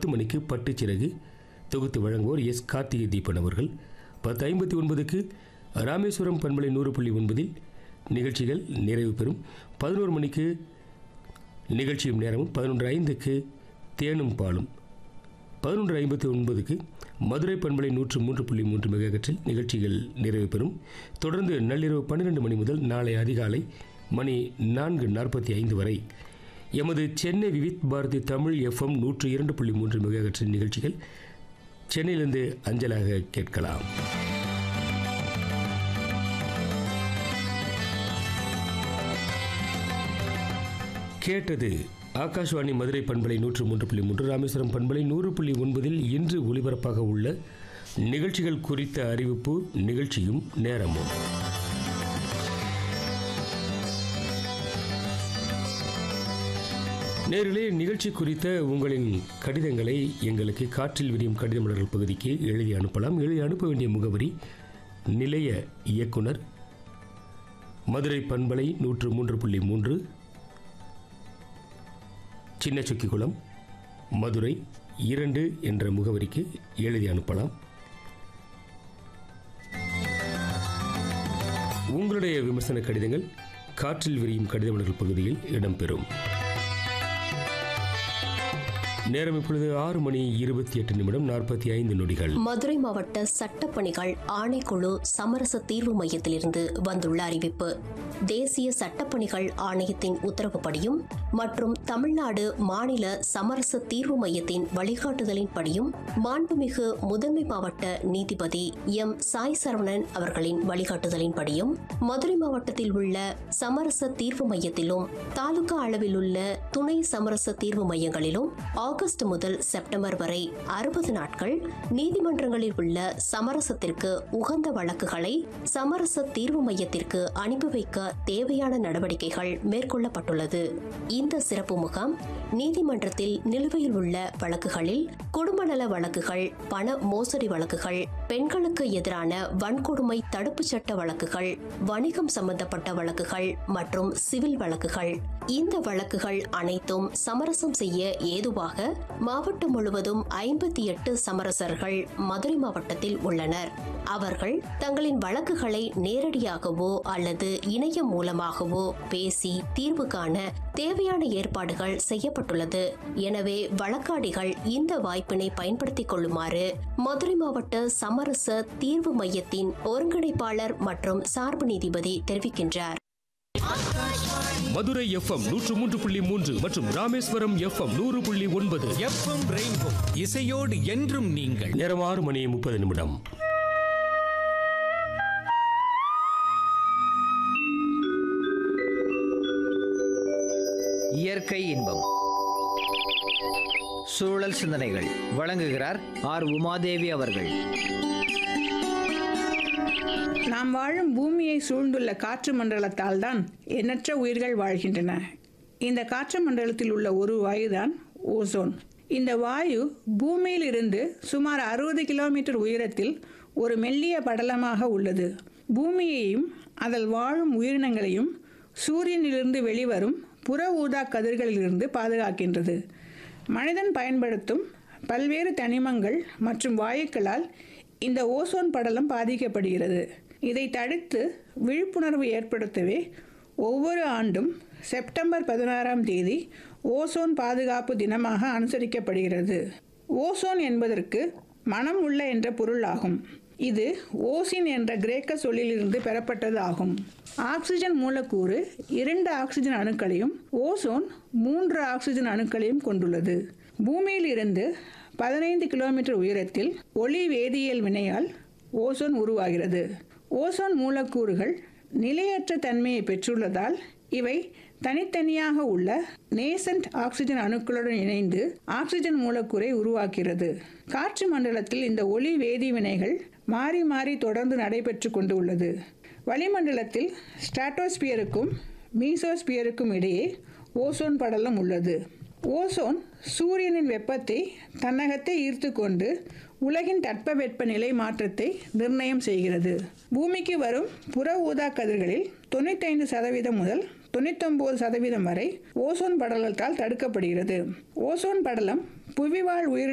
பத்து மணிக்கு பட்டுச்சிறகு தொகுத்து வழங்குவோர் எஸ் கார்த்திகை தீபன் அவர்கள் பத்து ஐம்பத்தி ஒன்பதுக்கு ராமேஸ்வரம் பண்பலை நூறு புள்ளி ஒன்பதில் நிகழ்ச்சிகள் நிறைவு பெறும் பதினோரு மணிக்கு நிகழ்ச்சியும் நேரமும் பதினொன்று ஐந்துக்கு தேனும் பாலும் பதினொன்று ஐம்பத்தி ஒன்பதுக்கு மதுரை பண்பலை நூற்று மூன்று புள்ளி மூன்று மெகாகற்றில் நிகழ்ச்சிகள் நிறைவு பெறும் தொடர்ந்து நள்ளிரவு பன்னிரெண்டு மணி முதல் நாளை அதிகாலை மணி நான்கு நாற்பத்தி ஐந்து வரை எமது சென்னை விவித் பாரதி தமிழ் எஃப்எம் நூற்று இரண்டு புள்ளி மூன்று மெகாகற்றின் நிகழ்ச்சிகள் சென்னையிலிருந்து அஞ்சலாக கேட்கலாம் கேட்டது ஆகாஷ்வாணி மதுரை பண்பலை நூற்று மூன்று புள்ளி மூன்று ராமேஸ்வரம் பண்பலை நூறு புள்ளி ஒன்பதில் இன்று ஒலிபரப்பாக உள்ள நிகழ்ச்சிகள் குறித்த அறிவிப்பு நிகழ்ச்சியும் நேரமும் நேரிலே நிகழ்ச்சி குறித்த உங்களின் கடிதங்களை எங்களுக்கு காற்றில் விரியும் கடித மலர்கள் பகுதிக்கு எழுதி அனுப்பலாம் எழுதி அனுப்ப வேண்டிய முகவரி நிலைய இயக்குனர் மதுரை பண்பலை நூற்று மூன்று புள்ளி மூன்று சின்ன சுக்கிக்குளம் மதுரை இரண்டு என்ற முகவரிக்கு எழுதி அனுப்பலாம் உங்களுடைய விமர்சன கடிதங்கள் காற்றில் விரியும் கடித மலர்கள் பகுதியில் இடம்பெறும் நேரம் இப்பொழுது ஆறு மணி இருபத்தி எட்டு நிமிடம் நாற்பத்தி ஐந்து நொடிகள் மதுரை மாவட்ட சட்டப்பணிகள் ஆணைக்குழு சமரச தீர்வு மையத்திலிருந்து வந்துள்ள அறிவிப்பு தேசிய சட்டப்பணிகள் ஆணையத்தின் உத்தரவுப்படியும் மற்றும் தமிழ்நாடு மாநில சமரச தீர்வு மையத்தின் வழிகாட்டுதலின்படியும் மாண்புமிகு முதன்மை மாவட்ட நீதிபதி எம் சாய் சரவணன் அவர்களின் வழிகாட்டுதலின்படியும் மதுரை மாவட்டத்தில் உள்ள சமரச தீர்வு மையத்திலும் தாலுகா அளவில் உள்ள துணை சமரச தீர்வு மையங்களிலும் ஆகஸ்ட் முதல் செப்டம்பர் வரை அறுபது நாட்கள் நீதிமன்றங்களில் உள்ள சமரசத்திற்கு உகந்த வழக்குகளை சமரச தீர்வு மையத்திற்கு அனுப்பி வைக்க தேவையான நடவடிக்கைகள் மேற்கொள்ளப்பட்டுள்ளது இந்த சிறப்பு முகாம் நீதிமன்றத்தில் நிலுவையில் உள்ள வழக்குகளில் குடும்ப நல வழக்குகள் பண மோசடி வழக்குகள் பெண்களுக்கு எதிரான வன்கொடுமை தடுப்புச் சட்ட வழக்குகள் வணிகம் சம்பந்தப்பட்ட வழக்குகள் மற்றும் சிவில் வழக்குகள் இந்த வழக்குகள் அனைத்தும் சமரசம் செய்ய ஏதுவாக மாவட்டம் முழுவதும் ஐம்பத்தி எட்டு சமரசர்கள் மதுரை மாவட்டத்தில் உள்ளனர் அவர்கள் தங்களின் வழக்குகளை நேரடியாகவோ அல்லது இணையம் மூலமாகவோ பேசி தீர்வு காண தேவையான ஏற்பாடுகள் செய்யப்பட்டுள்ளது எனவே வழக்காடிகள் இந்த வாய்ப்பினை பயன்படுத்திக் கொள்ளுமாறு மதுரை மாவட்ட சமரச தீர்வு மையத்தின் ஒருங்கிணைப்பாளர் மற்றும் சார்பு நீதிபதி தெரிவிக்கின்றார் மதுரை எஃப்எம் நூற்று மூன்று புள்ளி மூன்று மற்றும் ராமேஸ்வரம் எஃப்எம் நூறு புள்ளி ஒன்பது எஃப்எம் ரெயின்போ இசையோடு என்றும் நீங்கள் நேரம் ஆறு மணி முப்பது நிமிடம் இயற்கை இன்பம் சூழல் சிந்தனைகள் வழங்குகிறார் ஆர் உமாதேவி அவர்கள் நாம் வாழும் பூமியை சூழ்ந்துள்ள காற்று மண்டலத்தால் தான் எண்ணற்ற உயிர்கள் வாழ்கின்றன இந்த காற்று மண்டலத்தில் உள்ள ஒரு வாயுதான் ஓசோன் இந்த வாயு பூமியில் இருந்து சுமார் அறுபது கிலோமீட்டர் உயரத்தில் ஒரு மெல்லிய படலமாக உள்ளது பூமியையும் அதில் வாழும் உயிரினங்களையும் சூரியனிலிருந்து வெளிவரும் புற ஊதா கதிர்களிலிருந்து பாதுகாக்கின்றது மனிதன் பயன்படுத்தும் பல்வேறு தனிமங்கள் மற்றும் வாயுக்களால் இந்த ஓசோன் படலம் பாதிக்கப்படுகிறது இதை தடுத்து விழிப்புணர்வு ஏற்படுத்தவே ஒவ்வொரு ஆண்டும் செப்டம்பர் பதினாறாம் தேதி ஓசோன் பாதுகாப்பு தினமாக அனுசரிக்கப்படுகிறது ஓசோன் என்பதற்கு மனம் உள்ள என்ற பொருள் ஆகும் இது ஓசின் என்ற கிரேக்க சொல்லிலிருந்து பெறப்பட்டது ஆகும் ஆக்சிஜன் மூலக்கூறு இரண்டு ஆக்சிஜன் அணுக்களையும் ஓசோன் மூன்று ஆக்சிஜன் அணுக்களையும் கொண்டுள்ளது பூமியில் இருந்து பதினைந்து கிலோமீட்டர் உயரத்தில் ஒளி வேதியியல் வினையால் ஓசோன் உருவாகிறது ஓசோன் மூலக்கூறுகள் நிலையற்ற தன்மையை பெற்றுள்ளதால் இவை தனித்தனியாக உள்ள நேசன்ட் ஆக்சிஜன் அணுக்களுடன் இணைந்து ஆக்சிஜன் மூலக்கூறை உருவாக்கிறது காற்று மண்டலத்தில் இந்த ஒளி வேதி வினைகள் மாறி மாறி தொடர்ந்து நடைபெற்று கொண்டு உள்ளது வளிமண்டலத்தில் ஸ்ட்ராட்டோஸ்பியருக்கும் மீசோஸ்பியருக்கும் இடையே ஓசோன் படலம் உள்ளது ஓசோன் சூரியனின் வெப்பத்தை தன்னகத்தை ஈர்த்து கொண்டு உலகின் தட்பவெப்பநிலை மாற்றத்தை நிர்ணயம் செய்கிறது பூமிக்கு வரும் புற ஊதா கதிர்களில் தொண்ணூத்தைந்து சதவீதம் முதல் தொண்ணூத்தொம்பது சதவீதம் வரை ஓசோன் படலத்தால் தடுக்கப்படுகிறது ஓசோன் படலம் புவிவாழ் உயிர்